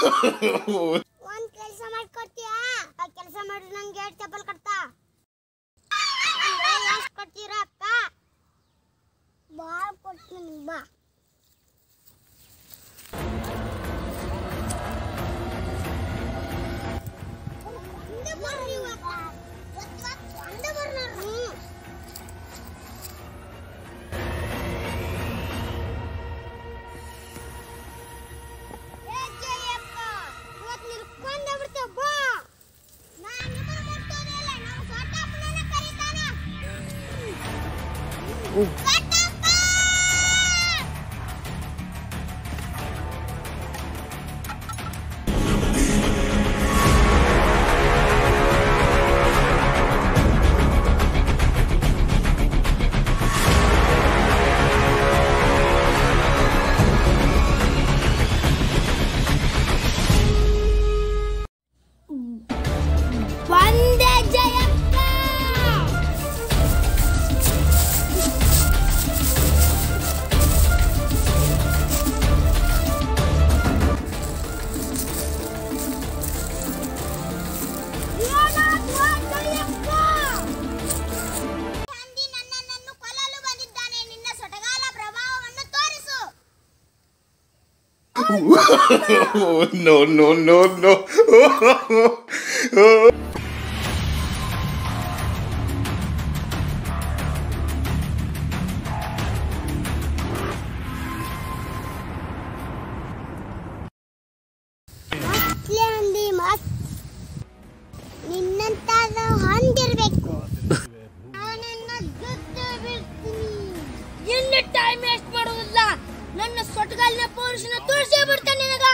ಒಂದ್ ಕೆಲಸ ಮಾಡ್ಕೊಡ್ತೀಯಾ ಆ ಕೆಲಸ ಮಾಡಿ ನಂಗೆ ಎರಡು ಚಪ್ಪಲ್ ಕಟ್ತಾ ಎಷ್ಟು ಕೊಡ್ತೀರಾ ಅಕ್ಕ ಭಾಳ ಕೊಡ್ತೀನಿ ಬಾ ಒಂದೇ ಬರ್ರಿ ಇವತ್ತ. ಇವತ್ತ್ ಇವತ್ತ್ ಒಂದೇ ಬರ್ರಿ ನೋಡ್ರಿ. ಏ ಜಯಪ್ಪ, ಇವತ್ತ್ ನಿಲ್ಕೊಂಡೇ ಬಿಡ್ತೇವ್ ಬಾ. ನಾನ್ ನಿಮ್ಮನ್ನ ಮುಟ್ಟೋದೇ ಇಲ್ಲ, ನಮ್ಮ ಸೊಟ್ಟಪ್ಪನನ್ನ ಕರೀತಾನ. ಸೊಟ್ಟಪ್ಪ! ಬಂದೆ ಜಯಪ್ಪ ಗಾಂಧಿ ನನ್ನನ್ನು ಕೊಲ್ಲಲು ಬಂದಿದ್ದಾನೆ ನಿನ್ನ ಸೊಟಗಾಲ ಪ್ರಭಾವವನ್ನು ತೋರಿಸು no, no, no, no. ಮಸ್ಲೆ ಹಂದಿ ಮಸ್ತ್ ನಿನ್ನಂತಾದ ಹೊಂದಿರ್ಬೇಕು ನಾನಿನ್ನ ಗೆದ್ದೇ ಬೀಳ್ತೀನಿ ಎಲ್ಲಿ ಟೈಮ್ ವೇಸ್ಟ್ ಮಾಡುವುದಿಲ್ಲ ನನ್ನ ಸೊಟ್ಟಗಾಲಿನ ಪೌರುಷನ ತೋರಿಸೇ ಬಿಡ್ತಾನೆ ನಿನಗ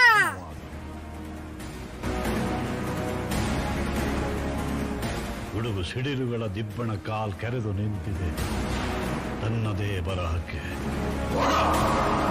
ಗುಡುಗು ಸಿಡಿಲುಗಳ ದಿಬ್ಬಣ ಕಾಲ್ ಕೆರೆದು ನಿಂತಿದೆ ತನ್ನದೇ ಬರಹಕ್ಕೆ